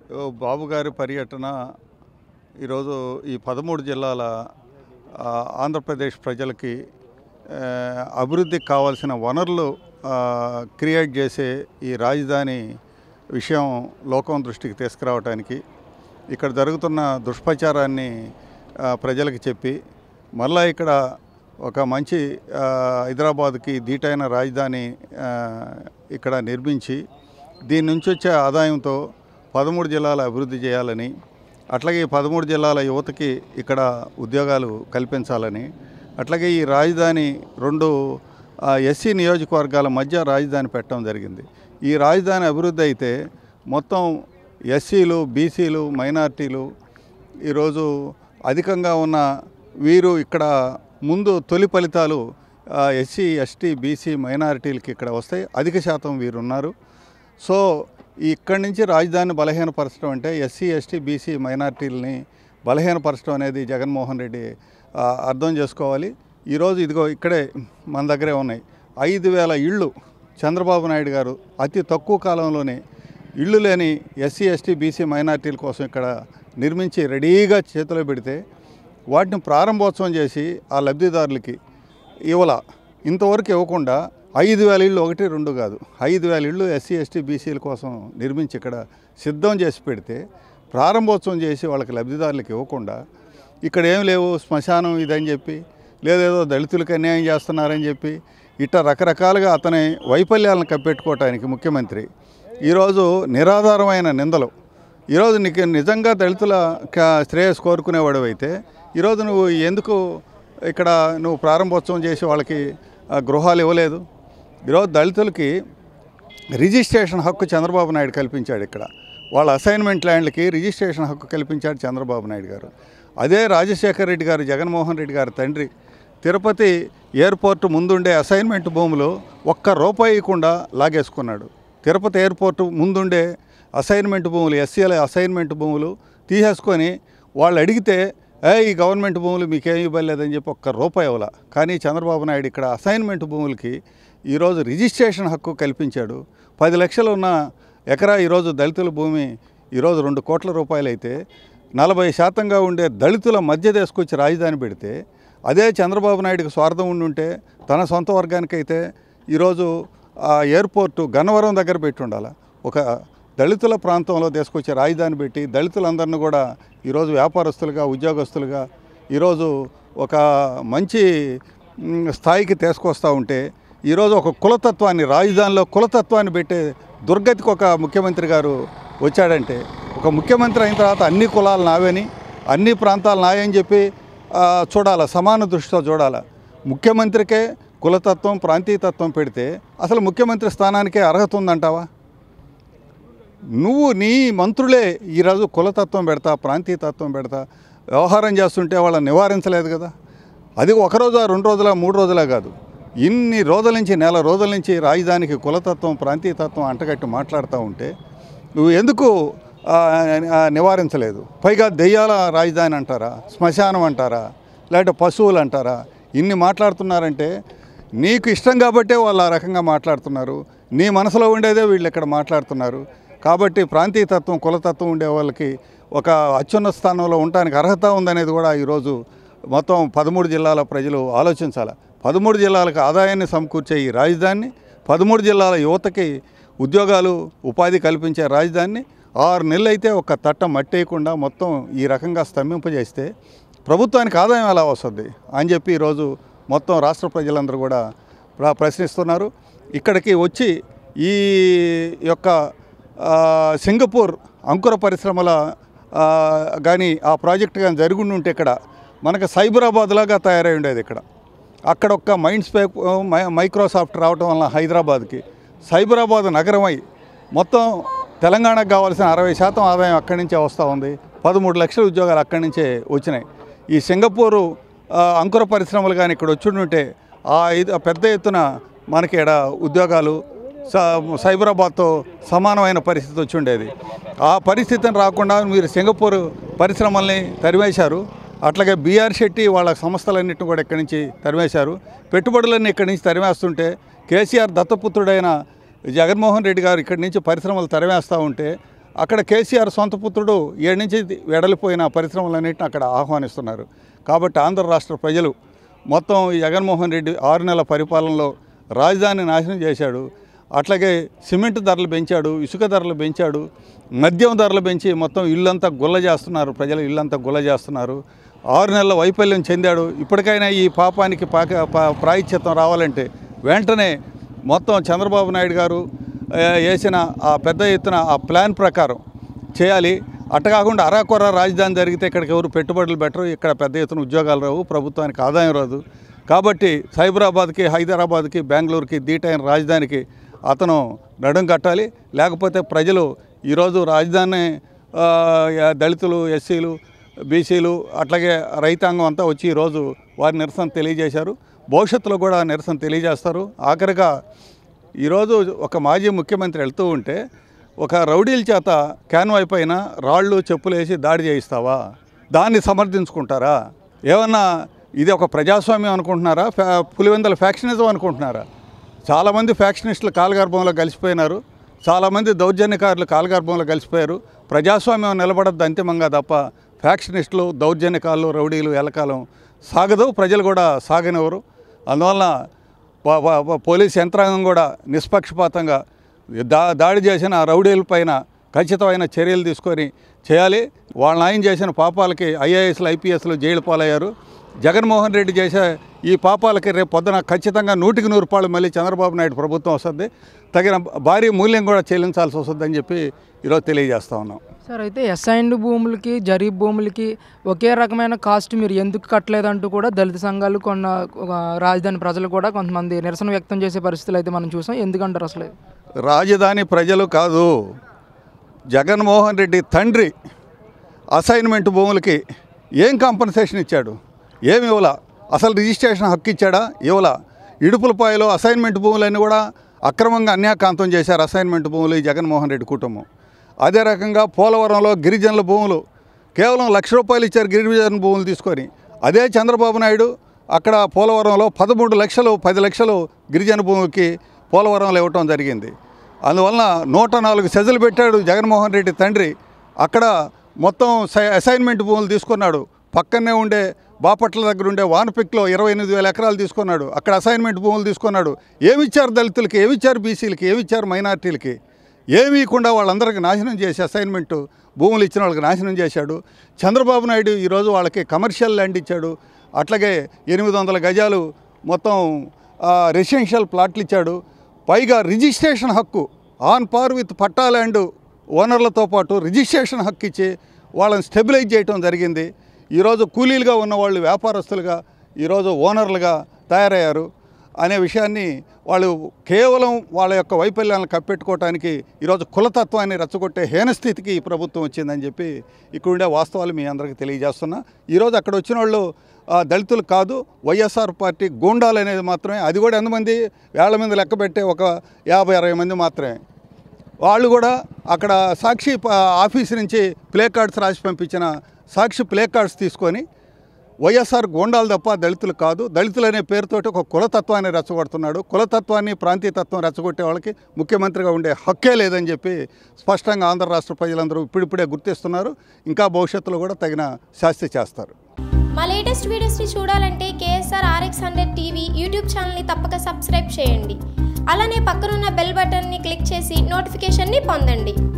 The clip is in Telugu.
ఓ బాబు గారి పర్యటన ఈరోజు ఈ పదమూడు జిల్లాల ఆ, ఆంధ్రప్రదేశ్ ప్రజలకి ఆ, అభివృద్ధికి కావాల్సిన వనరులు ఆ, క్రియేట్ చేసే ఈ రాజధాని విషయం లోకం దృష్టికి తీసుకురావడానికి ఇక్కడ జరుగుతున్న దుష్ప్రచారాన్ని ఆ, ప్రజలకు చెప్పి మళ్ళా ఇక్కడ ఒక మంచి ఆ, హైదరాబాద్కి దీటైన రాజధాని ఆ, ఇక్కడ నిర్మించి దీని నుంచి వచ్చే ఆదాయంతో పదమూడు జిల్లాల అభివృద్ధి చేయాలని అట్లాగే ఈ పదమూడు జిల్లాల యువతకి ఇక్కడ ఉద్యోగాలు కల్పించాలని అట్లాగే ఈ రాజధాని రెండు ఆ, ఎస్సీ నియోజకవర్గాల మధ్య రాజధాని పెట్టడం జరిగింది ఈ రాజధాని అభివృద్ధి అయితే మొత్తం ఎస్సీలు బీసీలు మైనార్టీలు ఈరోజు అధికంగా ఉన్న వీరు ఇక్కడ ముందు తొలి ఫలితాలు ఎస్సీ ఎస్టీ బీసీ మైనారిటీలకి ఇక్కడ వస్తాయి అధిక శాతం వీరు ఉన్నారు సో ఈ ఇక్కడి నుంచి రాజధానిని బలహీనపరచడం అంటే ఎస్సీ ఎస్టీ బీసీ మైనారిటీలని బలహీనపరచడం అనేది జగన్మోహన్ రెడ్డి ఆ, అర్థం చేసుకోవాలి ఈరోజు ఇదిగో ఇక్కడే మన దగ్గరే ఉన్నాయి ఐదు వేల ఇళ్ళు చంద్రబాబు నాయుడు గారు అతి తక్కువ కాలంలోనే ఇళ్ళు లేని ఎస్సీ ఎస్టీ బీసీ మైనార్టీల కోసం ఇక్కడ నిర్మించి రెడీగా చేతిలో పెడితే వాటిని ప్రారంభోత్సవం చేసి ఆ లబ్ధిదారులకి ఇవ్వాల ఇంతవరకు ఇవ్వకుండా ఐదు వేల ఇళ్ళు ఒకటి రెండు కాదు ఐదు వేల ఇళ్ళు ఎస్సీ ఎస్టీ బీసీల కోసం నిర్మించి ఇక్కడ సిద్ధం చేసి పెడితే ప్రారంభోత్సవం చేసి వాళ్ళకి లబ్ధిదారులకు ఇవ్వకుండా ఇక్కడ ఏం లేవు శ్మశానం ఇదని చెప్పి లేదేదో దళితులకు అన్యాయం చేస్తున్నారని చెప్పి ఇట్లా రకరకాలుగా అతని వైఫల్యాలను కప్పెట్టుకోవటానికి ముఖ్యమంత్రి ఈరోజు నిరాధారమైన నిందలు ఈరోజు నీకు నిజంగా దళితుల క- శ్రేయస్ కోరుకునేవాడు అయితే ఈరోజు నువ్వు ఎందుకు ఇక్కడ నువ్వు ప్రారంభోత్సవం చేసి వాళ్ళకి ఆ, గృహాలు ఇవ్వలేదు ఈరోజు దళితులకి రిజిస్ట్రేషన్ హక్కు చంద్రబాబు నాయుడు కల్పించాడు ఇక్కడ వాళ్ళ అసైన్మెంట్ ల్యాండ్లకి రిజిస్ట్రేషన్ హక్కు కల్పించాడు చంద్రబాబు నాయుడు గారు అదే రాజశేఖర రెడ్డి గారు జగన్మోహన్ రెడ్డి గారి తండ్రి తిరుపతి ఎయిర్పోర్ట్ ముందుండే అసైన్మెంట్ భూములు ఒక్క రూపాయి ఇవ్వకుండా లాగేసుకున్నాడు తిరుపతి ఎయిర్పోర్ట్ ముందుండే అసైన్మెంట్ భూములు ఎస్సీల అసైన్మెంట్ భూములు తీసేసుకొని వాళ్ళు అడిగితే ఏ ఈ గవర్నమెంట్ భూములు మీకేం ఇవ్వలేదని చెప్పి ఒక్క రూపాయి ఇవ్వాల కానీ చంద్రబాబు నాయుడు ఇక్కడ అసైన్మెంట్ భూములకి ఈరోజు రిజిస్ట్రేషన్ హక్కు కల్పించాడు పది లక్షలు ఉన్న ఎకరా ఈరోజు దళితుల భూమి ఈరోజు రెండు కోట్ల రూపాయలు అయితే నలభై శాతంగా ఉండే దళితుల మధ్య తీసుకొచ్చి రాజధాని పెడితే అదే చంద్రబాబు నాయుడుకి స్వార్థం ఉండి ఉంటే తన సొంత వర్గానికైతే ఈరోజు ఆ ఎయిర్పోర్టు గన్నవరం దగ్గర పెట్టి ఉండాలి ఒక దళితుల ప్రాంతంలో తీసుకొచ్చి రాజధాని పెట్టి దళితులందరినీ కూడా ఈరోజు వ్యాపారస్తులుగా ఉద్యోగస్తులుగా ఈరోజు ఒక మంచి మ్, స్థాయికి తీసుకొస్తూ ఉంటే ఈరోజు ఒక కులతత్వాన్ని రాజధానిలో కులతత్వాన్ని పెట్టే దుర్గతికి ఒక ముఖ్యమంత్రి గారు వచ్చాడంటే ఒక ముఖ్యమంత్రి అయిన తర్వాత అన్ని కులాలు నావని అన్ని ప్రాంతాలు నాయని చెప్పి ఆ, చూడాల సమాన దృష్టితో చూడాల ముఖ్యమంత్రికే కులతత్వం ప్రాంతీయతత్వం పెడితే అసలు ముఖ్యమంత్రి స్థానానికే అర్హత ఉందంటావా నువ్వు నీ మంత్రులే ఈరోజు కులతత్వం పెడతా ప్రాంతీయతత్వం పెడతా వ్యవహారం చేస్తుంటే వాళ్ళని నివారించలేదు కదా అది ఒక రోజు రెండు రోజుల మూడు రోజుల కాదు ఇన్ని రోజుల నుంచి నెల రోజుల నుంచి రాజధానికి కులతత్వం ప్రాంతీయతత్వం అంటగట్టి మాట్లాడుతూ ఉంటే నువ్వు ఎందుకు ఆ, ఆ, నివారించలేదు పైగా దెయ్యాల రాజధాని అంటారా శ్మశానం అంటారా లేకపోతే పశువులు అంటారా ఇన్ని మాట్లాడుతున్నారంటే నీకు ఇష్టం కాబట్టే వాళ్ళు ఆ రకంగా మాట్లాడుతున్నారు నీ మనసులో ఉండేదే వీళ్ళు ఇక్కడ మాట్లాడుతున్నారు కాబట్టి ప్రాంతీయతత్వం కులతత్వం ఉండే వాళ్ళకి ఒక అత్యున్నత స్థానంలో ఉండడానికి అర్హత ఉందనేది కూడా ఈరోజు మొత్తం పదమూడు జిల్లాల ప్రజలు ఆలోచించాలి పదమూడు జిల్లాలకు ఆదాయాన్ని సమకూర్చే ఈ రాజధానిని పదమూడు జిల్లాల యువతకి ఉద్యోగాలు ఉపాధి కల్పించే రాజధానిని ఆరు నెలలు అయితే ఒక తట్ట మట్టేయకుండా మొత్తం ఈ రకంగా స్తంభింపజేస్తే ప్రభుత్వానికి ఆదాయం ఎలా వస్తుంది అని చెప్పి ఈరోజు మొత్తం రాష్ట్ర ప్రజలందరూ కూడా ప్ర- ప్రశ్నిస్తున్నారు ఇక్కడికి వచ్చి ఈ యొక్క ఆ, సింగపూర్ అంకుర పరిశ్రమల కానీ ఆ ప్రాజెక్ట్ కానీ జరిగి ఉంటే ఇక్కడ మనకు సైబరాబాద్ లాగా తయారై ఉండేది ఇక్కడ అక్కడ ఒక్క మైండ్ స్పే మై- మైక్రోసాఫ్ట్ రావటం వల్ల హైదరాబాద్కి సైబరాబాద్ నగరమై మొత్తం తెలంగాణకు కావాల్సిన అరవై శాతం ఆదాయం అక్కడి నుంచే వస్తూ ఉంది పదమూడు లక్షల ఉద్యోగాలు అక్కడి నుంచే వచ్చినాయి ఈ సింగపూరు ఆ, అంకుర పరిశ్రమలు కానీ ఇక్కడ వచ్చి ఉంటే ఆ ఇది ఆ పెద్ద ఎత్తున మనకి ఇక్కడ ఉద్యోగాలు స- సైబరాబాద్తో సమానమైన పరిస్థితి వచ్చి ఉండేది ఆ పరిస్థితిని రాకుండా మీరు సింగపూర్ పరిశ్రమల్ని తరివేశారు అట్లాగే బీఆర్ శెట్టి వాళ్ళ సంస్థలన్నింటిని కూడా ఇక్కడి నుంచి తరివేశారు పెట్టుబడులన్నీ ఇక్కడి నుంచి తరివేస్తుంటే కేసీఆర్ దత్తపుత్రుడైన జగన్మోహన్ రెడ్డి గారు ఇక్కడి నుంచి పరిశ్రమలు తరివేస్తూ ఉంటే అక్కడ కేసీఆర్ సొంత పుత్రుడు ఏడు నుంచి వెడలిపోయిన పరిశ్రమలన్నింటిని అక్కడ ఆహ్వానిస్తున్నారు కాబట్టి ఆంధ్ర రాష్ట్ర ప్రజలు మొత్తం ఈ జగన్మోహన్ రెడ్డి ఆరు నెలల పరిపాలనలో రాజధాని నాశనం చేశాడు అట్లాగే సిమెంట్ ధరలు పెంచాడు ఇసుక ధరలు పెంచాడు మద్యం ధరలు పెంచి మొత్తం ఇల్లంతా గుల్ల చేస్తున్నారు ప్రజలు ఇల్లంతా గుల్ల చేస్తున్నారు ఆరు నెలల వైఫల్యం చెందాడు ఇప్పటికైనా ఈ పాపానికి పాక పా- ప్రాయశ్చిత్తం రావాలంటే వెంటనే మొత్తం చంద్రబాబు నాయుడు గారు ఆ, వేసిన ఆ పెద్ద ఎత్తున ఆ ప్లాన్ ప్రకారం చేయాలి అట్ట కాకుండా అరాకొర రాజధాని జరిగితే ఇక్కడికి ఎవరు పెట్టుబడులు పెట్టరు ఇక్కడ పెద్ద ఎత్తున ఉద్యోగాలు రావు ప్రభుత్వానికి ఆదాయం రాదు కాబట్టి సైబరాబాద్కి హైదరాబాద్కి బెంగళూరుకి దీటైన రాజధానికి అతను నడుం కట్టాలి లేకపోతే ప్రజలు ఈరోజు రాజధాని ఆ, యా- దళితులు ఎస్సీలు బీసీలు అట్లాగే రైతాంగం అంతా వచ్చి ఈరోజు వారి నిరసన తెలియజేశారు భవిష్యత్తులో కూడా నిరసన తెలియజేస్తారు ఆఖరిగా ఈరోజు ఒక మాజీ ముఖ్యమంత్రి వెళ్తూ ఉంటే ఒక రౌడీల చేత క్యాన్వాయ్ పైన రాళ్ళు చెప్పులు వేసి దాడి చేయిస్తావా దాన్ని సమర్థించుకుంటారా ఏమన్నా ఇది ఒక ప్రజాస్వామ్యం అనుకుంటున్నారా ఫ్యా పులివెందల ఫ్యాక్షనిజం అనుకుంటున్నారా చాలామంది ఫ్యాక్షనిస్టులు కాలగర్భంలో కలిసిపోయినారు చాలామంది దౌర్జన్యకారులు కాలగర్భంలో కలిసిపోయారు ప్రజాస్వామ్యం నిలబడద్దు అంతిమంగా తప్ప ఫ్యాక్షనిస్టులు దౌర్జన్యకారులు రౌడీలు ఎలకాలం సాగదు ప్రజలు కూడా సాగనివ్వరు అందువలన ప- ప- ప- పోలీస్ యంత్రాంగం కూడా నిష్పక్షపాతంగా దా దాడి చేసిన ఆ రౌడీల పైన ఖచ్చితమైన చర్యలు తీసుకొని చేయాలి వాళ్ళ న్యాయం చేసిన పాపాలకి ఐఏఎస్లు ఐపీఎస్లు జైలు పాలయ్యారు జగన్మోహన్ రెడ్డి చేసే ఈ పాపాలకి రేపు పొద్దున ఖచ్చితంగా నూటికి నూరు రూపాయలు మళ్ళీ చంద్రబాబు నాయుడు ప్రభుత్వం వస్తుంది తగిన భారీ మూల్యం కూడా చెల్లించాల్సి వస్తుందని చెప్పి ఈరోజు తెలియజేస్తా ఉన్నాం సార్ అయితే ఎస్ఐండ్ భూములకి జరీబ్ భూములకి ఒకే రకమైన కాస్ట్ మీరు ఎందుకు కట్టలేదంటూ కూడా దళిత సంఘాలు కొన్న ఒక రాజధాని ప్రజలు కూడా కొంతమంది నిరసన వ్యక్తం చేసే పరిస్థితులు అయితే మనం చూసాం ఎందుకంటారు అసలు ఇది? రాజధాని ప్రజలు కాదు జగన్మోహన్ రెడ్డి తండ్రి అసైన్మెంట్ భూములకి ఏం కాంపన్సేషన్ ఇచ్చాడు ఏమి ఇవ్వలా అసలు రిజిస్ట్రేషన్ హక్కు ఇచ్చాడా ఇవ్వలా ఇడుపులపాయలో అసైన్మెంట్ భూములన్నీ కూడా అక్రమంగా అన్యాకాంతం చేశారు అసైన్మెంట్ భూములు ఈ జగన్మోహన్ రెడ్డి కుటుంబం అదే రకంగా పోలవరంలో గిరిజనుల భూములు కేవలం లక్ష రూపాయలు ఇచ్చారు గిరిజన భూములు తీసుకొని అదే చంద్రబాబు నాయుడు అక్కడ పోలవరంలో పదమూడు లక్షలు పది లక్షలు గిరిజన భూమికి పోలవరంలో ఇవ్వటం జరిగింది అందువలన నూట నాలుగు సెజలు పెట్టాడు జగన్మోహన్ రెడ్డి తండ్రి అక్కడ మొత్తం సై- అసైన్మెంట్ భూములు తీసుకున్నాడు పక్కనే ఉండే బాపట్ల దగ్గర ఉండే వానపిక్లో ఇరవై ఎనిమిది వేల ఎకరాలు తీసుకున్నాడు అక్కడ అసైన్మెంట్ భూములు తీసుకున్నాడు ఏమిచ్చారు దళితులకి ఏమిచ్చారు బీసీలకి ఏమిచ్చారు మైనార్టీలకి ఏమీ ఇవ్వకుండా వాళ్ళందరికీ నాశనం చేసి అసైన్మెంట్ భూములు ఇచ్చిన వాళ్ళకి నాశనం చేశాడు చంద్రబాబు నాయుడు ఈరోజు వాళ్ళకి కమర్షియల్ ల్యాండ్ ఇచ్చాడు అట్లాగే ఎనిమిది వందల గజాలు మొత్తం రెసిడెన్షియల్ ప్లాట్లు ఇచ్చాడు పైగా రిజిస్ట్రేషన్ హక్కు on par with patta land ఓనర్లతో పాటు రిజిస్ట్రేషన్ హక్కు ఇచ్చి వాళ్ళని స్టెబిలైజ్ చేయటం జరిగింది ఈరోజు కూలీలుగా ఉన్న వాళ్ళు వ్యాపారస్తులుగా ఈరోజు ఓనర్లుగా తయారయ్యారు అనే విషయాన్ని వాళ్ళు కేవలం వాళ్ళ యొక్క వైఫల్యాలను కప్పెట్టుకోవటానికి ఈరోజు కులతత్వాన్ని రెచ్చగొట్టే హీనస్థితికి ఈ ప్రభుత్వం వచ్చిందని చెప్పి ఇక్కడ ఉండే వాస్తవాలు మీ అందరికీ తెలియజేస్తున్నా ఈరోజు అక్కడ వచ్చిన వాళ్ళు ఆ, దళితులు కాదు వైఎస్ఆర్ పార్టీ గూండాలు అనేది మాత్రమే అది కూడా ఎంతమంది వేళ్ల మీద లెక్క పెట్టే ఒక యాభై అరవై మంది మాత్రమే వాళ్ళు కూడా అక్కడ సాక్షి ప- ఆఫీస్ నుంచి ప్లే కార్డ్స్ రాసి పంపించిన సాక్షి ప్లే కార్డ్స్ తీసుకొని వైఎస్ఆర్ గోండాలు తప్ప దళితులు కాదు దళితులు అనే పేరుతోటి ఒక కులతత్వాన్ని రెచ్చగొడుతున్నాడు కులతత్వాన్ని ప్రాంతీయతత్వం రెచ్చగొట్టే వాళ్ళకి ముఖ్యమంత్రిగా ఉండే హక్కే లేదని చెప్పి స్పష్టంగా ఆంధ్ర రాష్ట్ర ప్రజలందరూ ఇప్పుడిప్పుడే గుర్తిస్తున్నారు ఇంకా భవిష్యత్తులో కూడా తగిన శాస్తి చేస్తారు మా లేటెస్ట్ వీడియోస్ని చూడాలంటే KSR RX hundred TV YouTube ఛానల్ని తప్పక సబ్స్క్రైబ్ చేయండి అలానే పక్కనున్న బెల్ బటన్ని క్లిక్ చేసి నోటిఫికేషన్ని పొందండి